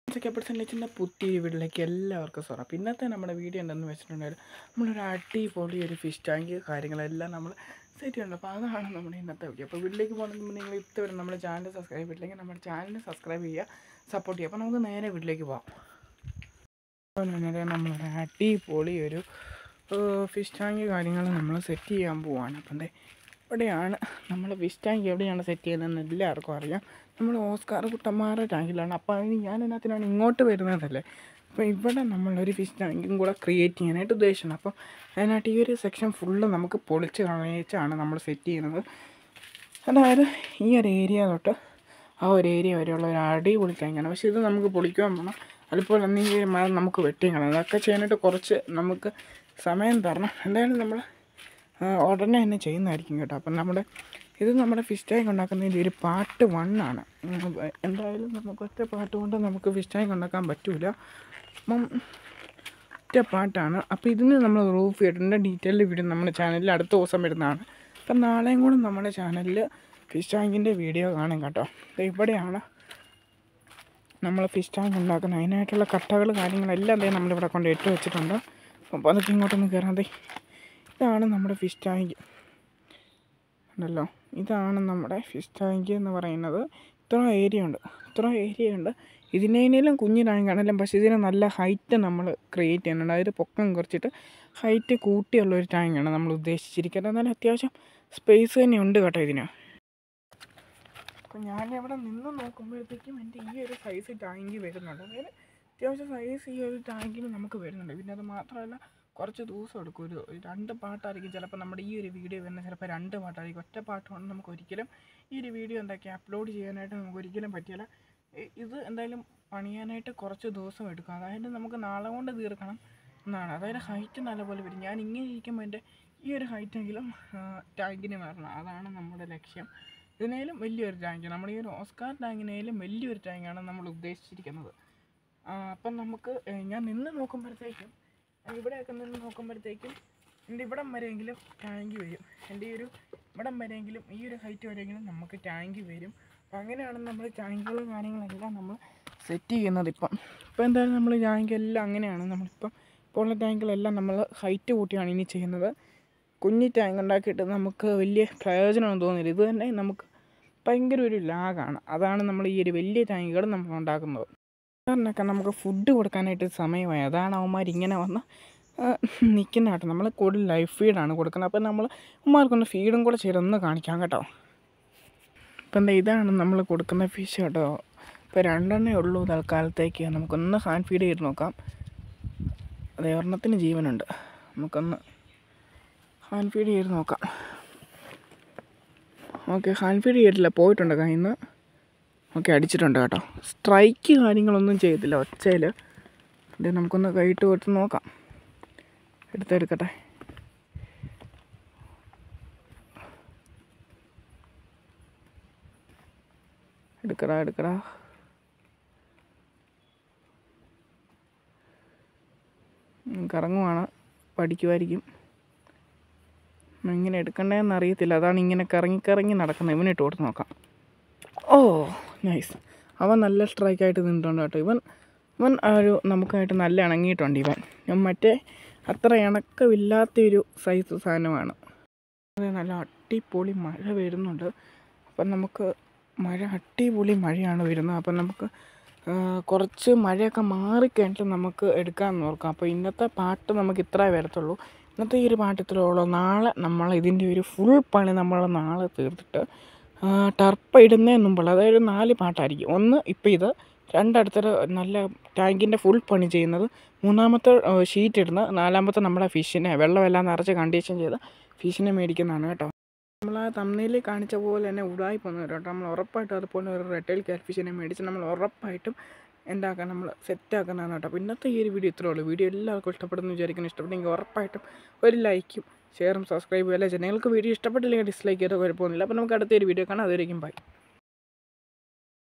കപ്പിൾസിൻ്റെ പുതിയ വീട്ടിലേക്ക് എല്ലാവർക്കും സ്വാഗതം അപ്പോൾ ഇന്നത്തെ നമ്മുടെ വീഡിയോ എന്തെന്ന് വെച്ചിട്ടുണ്ടെങ്കിൽ നമ്മളൊരു അടിപൊളി ഒരു ഫിഷ് ടാങ്ക് കാര്യങ്ങളെല്ലാം നമ്മൾ സെറ്റ് ചെയ്യണം അപ്പോൾ അതാണ് നമ്മുടെ ഇന്നത്തെ വീഡിയോ അപ്പോൾ വീട്ടിലേക്ക് പോകണമെങ്കിൽ നിങ്ങൾ ഇതുവരെ നമ്മുടെ ചാനൽ സബ്സ്ക്രൈബ് ചെയ്തില്ലെങ്കിൽ നമ്മുടെ ചാനൽ സബ്സ്ക്രൈബ് ചെയ്യുക സപ്പോർട്ട് ചെയ്യുക അപ്പോൾ നമുക്ക് നേരെ വീട്ടിലേക്ക് പോകാം അപ്പോൾ നേരെ നമ്മളൊരു അടിപൊളി ഒരു ഫിഷ് ടാങ്ക് കാര്യങ്ങൾ നമ്മൾ സെറ്റ് ചെയ്യാൻ പോവാണ് അപ്പം ദേ ഇവിടെയാണ് നമ്മൾ ഫിഷ് ടാങ്ക് എവിടെയാണ് സെറ്റ് ചെയ്യുന്നതെന്ന് എല്ലാവർക്കും അറിയാം നമ്മൾ ഓസ്കാർ കുട്ടന്മാരുടെ ടാങ്കിലാണ് അപ്പോൾ അതിന് ഞാൻ ഇതിനകത്തിനാണ് ഇങ്ങോട്ട് വരുന്നതല്ലേ അപ്പോൾ ഇവിടെ നമ്മളൊരു ഫിഷ് ടാങ്കും കൂടെ ക്രിയേറ്റ് ചെയ്യാനായിട്ട് ഉദ്ദേശിക്കണം അപ്പോൾ അതിനായിട്ട് ഈ ഒരു സെക്ഷൻ ഫുള്ള് നമുക്ക് പൊളിച്ച് കളയിച്ചാണ് നമ്മൾ സെറ്റ് ചെയ്യുന്നത് അതായത് ഈ ഒരു ഏരിയ തൊട്ട് ആ ഒരു ഏരിയ വരെയുള്ള ഒരു അടിപൊളി ടാങ്കാണ് പക്ഷേ ഇത് നമുക്ക് പൊളിക്കാൻ വേണം അതുപോലെ തന്നെ ഈ ഒരു മരം നമുക്ക് വെട്ടി കളയണം അതൊക്കെ ചെയ്യാനായിട്ട് കുറച്ച് നമുക്ക് സമയം തരണം എന്തായാലും നമ്മൾ ആ, ഉടനെ തന്നെ ചെയ്യുന്നതായിരിക്കും കേട്ടോ അപ്പം നമ്മുടെ ഇത് നമ്മുടെ ഫിഷ് ടാങ്ക് ഉണ്ടാക്കുന്നതിൻ്റെ ഒരു പാർട്ട് വൺ ആണ് ഉം, എന്തായാലും നമുക്ക് ഒറ്റ പാട്ട് കൊണ്ട് നമുക്ക് ഫിഷ് ടാങ്ക് ഉണ്ടാക്കാൻ പറ്റൂല അപ്പം ഒറ്റ പാട്ടാണ് അപ്പോൾ ഇതിന് നമ്മൾ റൂഫ് ചെയ്തിട്ടുണ്ട് ഡീറ്റെയിൽ വീഡിയോ നമ്മുടെ ചാനലിൽ അടുത്ത ദിവസം വരുന്നതാണ് അപ്പം നാളെയും കൂടെ നമ്മുടെ ചാനലിൽ ഫിഷ് ടാങ്കിൻ്റെ വീഡിയോ കാണും കേട്ടോ ദേ ഇവിടെയാണ് നമ്മൾ ഫിഷ് ടാങ്ക് ഉണ്ടാക്കുന്നത് അതിനായിട്ടുള്ള കട്ടകൾ കാര്യങ്ങളെല്ലാം ദേ നമ്മളിവിടെ കൊണ്ട് ഇട്ട് വെച്ചിട്ടുണ്ട് അപ്പോൾ അതൊക്കെ ഇങ്ങോട്ടൊന്ന് കയറാം ദേ ഇതാണ് നമ്മുടെ ഫിഷ് ടാങ്ക് ഉണ്ടല്ലോ ഇതാണ് നമ്മുടെ ഫിഷ് ടാങ്ക് എന്ന് പറയുന്നത് ഇത്ര ഏരിയ ഉണ്ട് ഇത്ര ഏരിയ ഉണ്ട് ഇതിനേലും കുഞ്ഞു ടാങ്കാണെങ്കിലും പക്ഷേ ഇതിന് നല്ല ഹൈറ്റ് നമ്മൾ ക്രിയേറ്റ് ചെയ്യുന്നുണ്ട് അതായത് പൊക്കം കുറച്ചിട്ട് ഹൈറ്റ് കൂട്ടിയുള്ള ഒരു ടാങ്കാണ് നമ്മൾ ഉദ്ദേശിച്ചിരിക്കുന്നത് എന്നാൽ അത്യാവശ്യം സ്പേസ് തന്നെ ഉണ്ട് കേട്ടോ ഇതിന് അപ്പം ഞാൻ ഇവിടെ നിന്ന് നോക്കുമ്പോഴത്തേക്കും എൻ്റെ ഈ ഒരു സൈസ് ടാങ്ക് വരുന്നുണ്ട് അതായത് അത്യാവശ്യം സൈസ് ഈ ഒരു ടാങ്കിന് നമുക്ക് വരുന്നുണ്ട് പിന്നെ അത് മാത്രമല്ല കുറച്ച് ദിവസം എടുക്കും ഒരു ഒരു രണ്ട് പാട്ടായിരിക്കും ചിലപ്പോൾ നമ്മുടെ ഈ ഒരു വീഡിയോ വരുന്ന ചിലപ്പോൾ രണ്ട് പാട്ടായിരിക്കും ഒറ്റ പാട്ട് കൊണ്ട് നമുക്ക് ഒരിക്കലും ഈ ഒരു വീഡിയോ എന്താക്കി അപ്ലോഡ് ചെയ്യാനായിട്ട് നമുക്ക് ഒരിക്കലും പറ്റില്ല ഇ- ഇത് എന്തായാലും പണിയാനായിട്ട് കുറച്ച് ദിവസം എടുക്കും അതായത് നമുക്ക് നാളെ കൊണ്ട് തീർക്കണം എന്നാണ് അതായത് ഹൈറ്റ് നല്ലപോലെ വരും ഞാൻ ഇങ്ങനെ ഇരിക്കുമ്പോൾ എൻ്റെ ഈ ഒരു ഹൈറ്റെങ്കിലും ടാങ്കിന് വരണം അതാണ് നമ്മുടെ ലക്ഷ്യം ഇതിനേലും വലിയൊരു ടാങ്ക് നമ്മുടെ ഈ ഒരു ഓസ്കാർ ടാങ്കിനേലും വലിയൊരു ടാങ്കാണ് നമ്മൾ ഉദ്ദേശിച്ചിരിക്കുന്നത് ആ, അപ്പം നമുക്ക് ഏ, ഞാൻ നിന്ന് നോക്കുമ്പോഴത്തേക്കും ഇവിടെയൊക്കെ നിന്ന് നോക്കുമ്പോഴത്തേക്കും എൻ്റെ ഇവിടം വരെയെങ്കിലും ടാങ്ക് വരും എൻ്റെ ഈ ഒരു ഇവിടം വരെയെങ്കിലും ഈ ഒരു ഹൈറ്റ് വരെയെങ്കിലും നമുക്ക് ടാങ്ക് വരും അപ്പം അങ്ങനെയാണ് നമ്മൾ ടാങ്കുകളും കാര്യങ്ങളെല്ലാം നമ്മൾ സെറ്റ് ചെയ്യുന്നത് ഇപ്പം ഇപ്പം എന്തായാലും നമ്മൾ ടാങ്ക് എല്ലാം അങ്ങനെയാണ് നമ്മളിപ്പം ഇപ്പോൾ ഉള്ള ടാങ്കുകളെല്ലാം നമ്മൾ ഹൈറ്റ് കൂട്ടിയാണ് ഇനി ചെയ്യുന്നത് കുഞ്ഞി ടാങ്ക് ഉണ്ടാക്കിയിട്ട് നമുക്ക് വലിയ പ്രയോജനമൊന്നും തോന്നില്ല ഇത് തന്നെ നമുക്ക് ഭയങ്കര ഒരു ലാഗാണ് അതാണ് നമ്മൾ ഈ ഒരു വലിയ ടാങ്കുകൾ നമ്മൾ ഉണ്ടാക്കുന്നത് സാറിനൊക്കെ നമുക്ക് ഫുഡ് കൊടുക്കാനായിട്ട് സമയമായി അതാണ് അവന്മാർ ഇങ്ങനെ വന്ന് നിൽക്കുന്ന കേട്ടോ നമ്മൾ കൂടുതൽ ലൈഫ് ഫീഡാണ് കൊടുക്കുന്നത് അപ്പം നമ്മൾ അവന്മാർക്കൊന്ന് ഫീഡും കൂടെ ചെയ്തൊന്ന് കാണിക്കാം കേട്ടോ ഇപ്പം എന്താ ഇതാണ് നമ്മൾ കൊടുക്കുന്ന ഫിഷ് കേട്ടോ ഇപ്പോൾ രണ്ടെണ്ണേ ഉള്ളൂ തൽക്കാലത്തേക്ക് നമുക്കൊന്ന് ഹാൻഡ് ഫീഡ് ചെയ്ത് നോക്കാം അതെ ഒരെണ്ണത്തിന് ജീവനുണ്ട് നമുക്കൊന്ന് ഹാൻഡ് ഫീഡ് ചെയ്ത് നോക്കാം ഓക്കെ ഹാൻഡ് ഫീഡ് ചെയ്തിട്ടില്ല പോയിട്ടുണ്ട് കയ്യിൽ നിന്ന് ഓക്കെ അടിച്ചിട്ടുണ്ട് കേട്ടോ സ്ട്രൈക്ക് കാര്യങ്ങളൊന്നും ചെയ്തില്ല ഒച്ചയിൽ ഇത് നമുക്കൊന്ന് കൈയിട്ട് കൊടുത്ത് നോക്കാം എടുത്തെടുക്കട്ടെ എടുക്കടാ എടുക്കടാ ഉം, കറങ്ങുവാണ് പഠിക്കുമായിരിക്കും എങ്ങനെ എടുക്കണ്ടേന്ന് അറിയത്തില്ല അതാണ് ഇങ്ങനെ കറങ്ങി കറങ്ങി നടക്കുന്നത് ഇവനിട്ട് കൊടുത്ത് നോക്കാം ഓ നൈസ് അവൻ നല്ല സ്ട്രൈക്കായിട്ട് നിന്നിട്ടുണ്ട് കേട്ടോ ഇവൻ ഇവൻ ആ ഒരു നമുക്കായിട്ട് നല്ല ഇണങ്ങിയിട്ടുണ്ട് ഇവൻ ഇവൻ മറ്റേ അത്ര ഇണക്കമില്ലാത്തൊരു സൈസ് സാധനമാണ് അത് നല്ല അടിപൊളി മഴ വരുന്നുണ്ട് അപ്പം നമുക്ക് മഴ അടിപൊളി മഴയാണ് വരുന്നത് അപ്പം നമുക്ക് ആ, കുറച്ച് മഴയൊക്കെ മാറിക്കഴിഞ്ഞിട്ട് നമുക്ക് എടുക്കാമെന്ന് ഓർക്കാം അപ്പോൾ ഇന്നത്തെ പാട്ട് നമുക്ക് ഇത്രേ വരത്തുള്ളൂ ഇന്നത്തെ ഈ ഒരു പാട്ട് ഇത്രേ ഉള്ളൂ നാളെ നമ്മൾ ഇതിൻ്റെ ഒരു ഫുൾ പണി നമ്മൾ നാളെ തീർത്തിട്ട് ആ, ടർപ്പ ഇടുന്നതിന് മുമ്പുള്ള അതായത് നാല് പാട്ടായിരിക്കും ഒന്ന് ഇപ്പം ഇത് രണ്ടടുത്ത നല്ല ടാങ്കിൻ്റെ ഫുൾ പണി ചെയ്യുന്നത് മൂന്നാമത്തെ ഷീറ്റ് ഇടുന്നത് നാലാമത്തെ നമ്മുടെ ഫിഷിനെ വെള്ളമെല്ലാം നിറച്ച് കണ്ടീഷൻ ചെയ്ത് ഫിഷിനെ മേടിക്കുന്നതാണ് കേട്ടോ നമ്മൾ ആ തമ്മിൽ കാണിച്ച പോലെ തന്നെ ഉടായി പോകുന്നത് കേട്ടോ നമ്മൾ ഉറപ്പായിട്ടും അതുപോലെ ഒരു റെട്ടൈൽ കാറ്റ്ഫിഷിനെ മേടിച്ച് നമ്മൾ ഉറപ്പായിട്ടും എന്താക്കാൻ നമ്മൾ സെറ്റാക്കുന്നതാണ് കേട്ടോ അപ്പോൾ ഇന്നത്തെ ഈ ഒരു വീഡിയോ ഇത്രേ ഉള്ളൂ വീഡിയോ എല്ലാവർക്കും ഇഷ്ടപ്പെടുന്നു വിചാരിക്കുന്നു ഇഷ്ടപ്പെട്ടെങ്കിൽ ഉറപ്പായിട്ടും ഒരു ലൈക്കും ഷെയറും സബ്സ്ക്രൈബും എല്ലാം ചെയ്യാം നിങ്ങൾക്ക് വീഡിയോ ഇഷ്ടപ്പെട്ടില്ലെങ്കിൽ ഡിസ്ലൈക്ക് ചെയ്തോ കുഴപ്പമൊന്നുമില്ല അപ്പോൾ നമുക്ക് അടുത്തൊരു വീഡിയോ കാണാം അതുവരെയും ബൈ